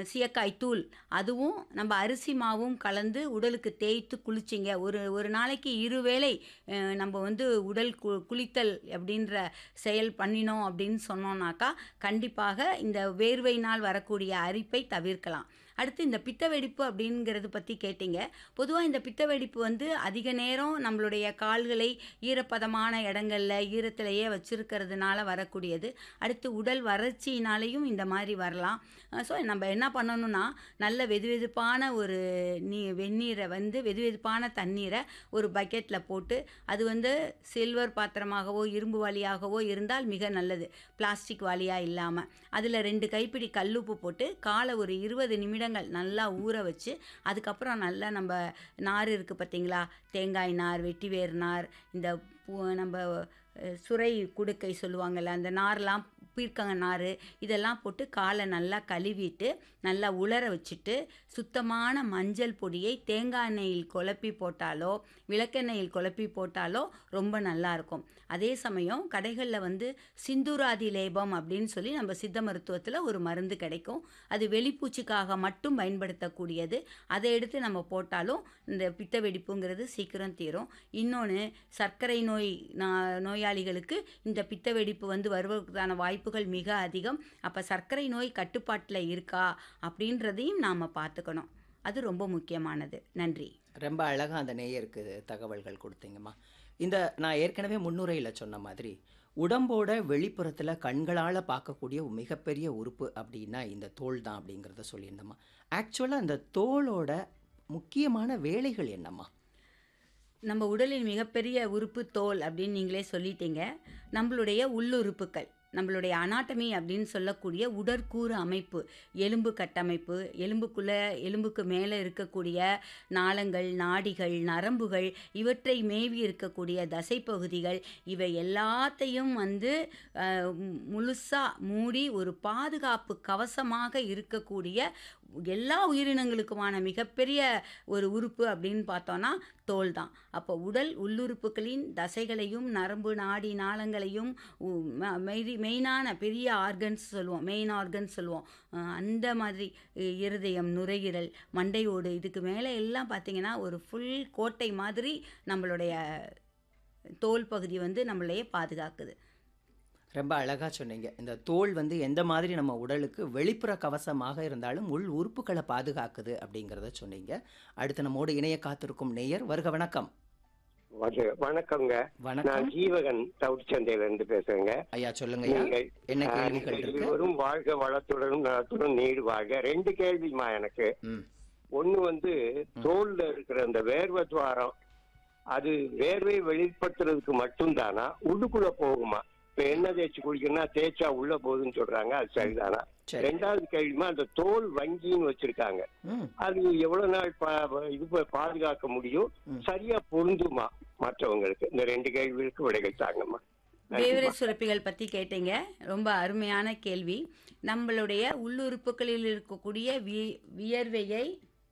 சீயக்காய் தூள் அதுவும் நம்ம அரிசி மாவும் கலந்து உடலுக்கு தேய்த்து குளிச்சிங்க ஒரு ஒரு நாளைக்கு இருவேளை அஹ், நம்ம வந்து உடல் கு குளித்தல் அப்படின்ற செயல் பண்ணினோம் அப்படின்னு சொன்னோம்னாக்கா கண்டிப்பாக இந்த வேர்வையினால் வரக்கூடிய அரிப்பை தவிர்க்கலாம் அடுத்து இந்த பித்த வெடிப்பு அப்படிங்கிறது பற்றி கேட்டிங்க பொதுவாக இந்த பித்த வெடிப்பு வந்து அதிக நேரம் நம்மளுடைய கால்களை ஈரப்பதமான இடங்கள்ல ஈரத்திலேயே வச்சிருக்கிறதுனால வரக்கூடியது அடுத்து உடல் வறட்சியினாலேயும் இந்த மாதிரி வரலாம் ஸோ நம்ம என்ன பண்ணணும்னா நல்ல வெதுவெதுப்பான ஒரு நீ வெந்நீரை வந்து வெதுவெதுப்பான தண்ணீரை ஒரு பக்கெட்டில் போட்டு அது வந்து சில்வர் பாத்திரமாகவோ இரும்பு வாளியாகவோ இருந்தால் மிக நல்லது பிளாஸ்டிக் வாளியாக இல்லாமல் அதில் ரெண்டு கைப்பிடி கல்லுப்பு போட்டு காலை ஒரு இருபது நிமிடங்கள் நல்லா ஊற வச்சு அதுக்கப்புறம் நல்லா நம்ம நார் இருக்குது பார்த்தீங்களா தேங்காய் நார் வெட்டிவேர் நார் இந்த பூ- நம்ம அஹ், சுரை குடுக்கை சொல்லுவாங்கள்ல அந்த நார்லாம் பீர்க்கங்க நார் இதெல்லாம் போட்டு காலை நல்லா கழுவிட்டு நல்லா உலர வச்சுட்டு சுத்தமான மஞ்சள் பொடியை தேங்காய் எண்ணெயில் குழப்பி போட்டாலோ விளக்கெண்ணெயில் குழப்பி போட்டாலோ ரொம்ப நல்லா இருக்கும் அதே சமயம் கடைகளில் வந்து சிந்துராதி லேபம் அப்படின்னு சொல்லி நம்ம சித்த மருத்துவத்தில் ஒரு மருந்து கிடைக்கும் அது வெளிப்பூச்சிக்காக மட்டும் பயன்படுத்தக்கூடியது அதை எடுத்து நம்ம போட்டாலும் இந்த பித்த வெடிப்புங்கிறது சீக்கிரம் தீரும் இன்னொன்று சர்க்கரை நோய் நா- நோயாளிகளுக்கு இந்த பித்த வெடிப்பு வந்து வருவதற்கான வாய்ப்புகள் மிக அதிகம் அப்போ சர்க்கரை நோய் கட்டுப்பாட்டில் இருக்கா அப்படின்றதையும் நாம் பார்த்துக்கணும் அது ரொம்ப முக்கியமானது நன்றி ரொம்ப அழகாக அந்த நேயருக்கு தகவல்கள் கொடுத்தீங்கம்மா இந்த நான் ஏற்கனவே முன்னுரையில் சொன்ன மாதிரி உடம்போட வெளிப்புறத்தில் கண்களால் பார்க்கக்கூடிய ஒரு மிகப்பெரிய உறுப்பு அப்படின்னா இந்த தோல் தான் அப்படிங்கிறத சொல்லியிருந்தம்மா ஆக்சுவலாக அந்த தோலோட முக்கியமான வேலைகள் என்னம்மா நம்ம உடலின் மிகப்பெரிய உறுப்பு தோல் அப்படின்னு நீங்களே சொல்லிட்டீங்க நம்மளுடைய உள்ளுறுப்புக்கள் நம்மளுடைய அனாட்டமி அப்படின்னு சொல்லக்கூடிய உடற்கூறு அமைப்பு எலும்பு கட்டமைப்பு எலும்புக்குள்ளே எலும்புக்கு மேலே இருக்கக்கூடிய நாளங்கள் நாடிகள் நரம்புகள் இவற்றை மேவி இருக்கக்கூடிய தசைப்பகுதிகள் இவை எல்லாத்தையும் வந்து முழுசாக மூடி ஒரு பாதுகாப்பு கவசமாக இருக்கக்கூடிய எல்லா உயிரினங்களுக்குமான மிகப்பெரிய ஒரு உறுப்பு அப்படின்னு பார்த்தோன்னா தோல் தான் அப்போ உடல் உள்ளுறுப்புகளின் தசைகளையும் நரம்பு நாடி நாளங்களையும் உ- ம- மெய் மெயினான பெரிய ஆர்கன்ஸ் சொல்லுவோம் மெயின் ஆர்கன்ஸ் சொல்லுவோம் அஹ் அந்த மாதிரி இ- இருதயம் நுரையீரல் மண்டையோடு இதுக்கு மேலே எல்லாம் பார்த்தீங்கன்னா ஒரு ஃபுல் கோட்டை மாதிரி நம்மளுடைய தோல் பகுதி வந்து நம்மளையே பாதுகாக்குது ரொம்ப அழகாக சொன்னீங்க இந்த தோல் வந்து எந்த மாதிரி நம்ம உடலுக்கு வெளிப்புற கவசமாக இருந்தாலும் உள் உறுப்புகளை பாதுகாக்குது அப்படிங்கிறத சொன்னீங்க அடுத்து நம்மோடு இணைய காத்திருக்கும் நேயர் வருக வணக்கம் வண- வணக்கங்க வணக்கம் நான் ஜீவகன் சவுத்சந்தையில இருந்து பேசுறேங்க ஐயா சொல்லுங்கய்யா நீங்கள் என்ன ஆஹ், கேள்விகள் இருக்கு இருவரும் வாழ்க வளத்துடனும் நலத்துடன் நீடு வாழ்க ரெண்டு கேள்விமா எனக்கு ம் ஒண்ணு வந்து தோல்ல இருக்கிற அந்த வேர்வை துவாரம் அது வேர்வை வெளிப்படுத்துறதுக்கு மட்டும்தானா உள்ளுக்குள்ள போகுமா இப்ப என்ன தேய்ச்சி குளிக்கணும்னா தேய்ச்சா உள்ள போகுதுன்னு சொல்றாங்க அது சரிதானா சரி ரெண்டாவது கேள்விமா அந்த தோல் வங்கின்னு வச்சிருக்காங்க ம் அது எவ்வளவு நாள் பா- இது ப- பாதுகாக்க முடியும் ம். சரியா பொருந்துமா மற்றவங்களுக்கு இந்த ரெண்டு கேள்விகளுக்கு விடைகள் தாங்கம்மா வேவரை சுரப்பிகள் பற்றி கேட்டீங்க ரொம்ப அருமையான கேள்வி நம்மளுடைய உள்ளுறுப்புகளில் இருக்கக்கூடிய வி வியர்வையை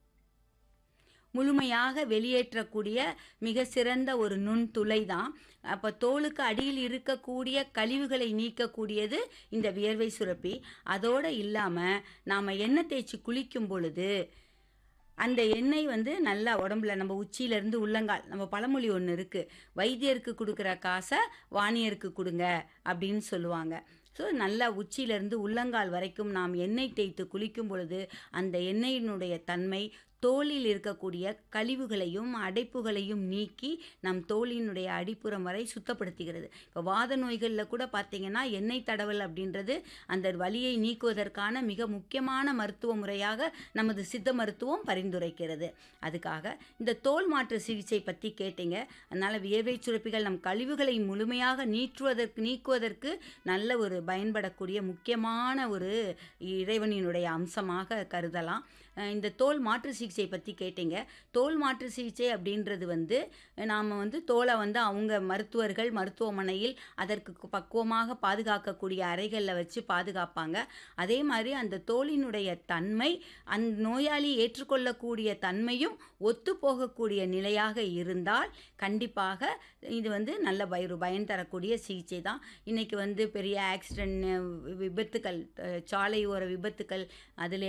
முழுமையாக வெளியேற்றக்கூடிய மிக சிறந்த ஒரு நுண்துளை தான் அப்போ தோலுக்கு அடியில் இருக்கக்கூடிய கழிவுகளை நீக்கக்கூடியது இந்த வியர்வை சுரப்பி அதோடு இல்லாமல் நாம் எண்ணெய் தேய்ச்சி குளிக்கும் பொழுது அந்த எண்ணெய் வந்து நல்லா உடம்புல நம்ம உச்சியிலேருந்து உள்ளங்கால் நம்ம பழமொழி ஒன்று இருக்குது வைத்தியருக்கு கொடுக்குற காசை வாணியருக்கு கொடுங்க அப்படின்னு சொல்லுவாங்க ஸோ நல்லா உச்சியிலேருந்து உள்ளங்கால் வரைக்கும் நாம் எண்ணெய் தேய்த்து குளிக்கும் பொழுது அந்த எண்ணெயினுடைய தன்மை தோலில் இருக்கக்கூடிய கழிவுகளையும் அடைப்புகளையும் நீக்கி நம் தோலினுடைய அடிப்புறம் வரை சுத்தப்படுத்துகிறது இப்போ வாத நோய்களில் கூட பார்த்தீங்கன்னா எண்ணெய் தடவல் அப்படின்றது அந்த வலியை நீக்குவதற்கான மிக முக்கியமான மருத்துவ முறையாக நமது சித்த மருத்துவம் பரிந்துரைக்கிறது அதுக்காக இந்த தோல் மாற்று சிகிச்சை பற்றி கேட்டீங்க அதனால் வியர்வை சுரப்பிகள் நம் கழிவுகளை முழுமையாக நீற்றுவதற்கு நீக்குவதற்கு நல்ல ஒரு பயன்படக்கூடிய முக்கியமான ஒரு இறைவனினுடைய அம்சமாக கருதலாம் அஹ் இந்த தோல் மாற்று சிகிச்சை பற்றி கேட்டீங்க தோல் மாற்று சிகிச்சை அப்படின்றது வந்து நாம் வந்து தோலை வந்து அவங்க மருத்துவர்கள் மருத்துவமனையில் அதற்கு கு- பக்குவமாக பாதுகாக்கக்கூடிய அறைகளில் வச்சு பாதுகாப்பாங்க அதே மாதிரி அந்த தோலினுடைய தன்மை அந்த நோயாளி ஏற்றுக்கொள்ளக்கூடிய தன்மையும் ஒத்து போகக்கூடிய நிலையாக இருந்தால் கண்டிப்பாக இது வந்து நல்ல பய பயன் தரக்கூடிய சிகிச்சை தான் இன்றைக்கி வந்து பெரிய ஆக்சிடென்ட் விபத்துக்கள் அஹ் சாலையோர விபத்துக்கள் அதில்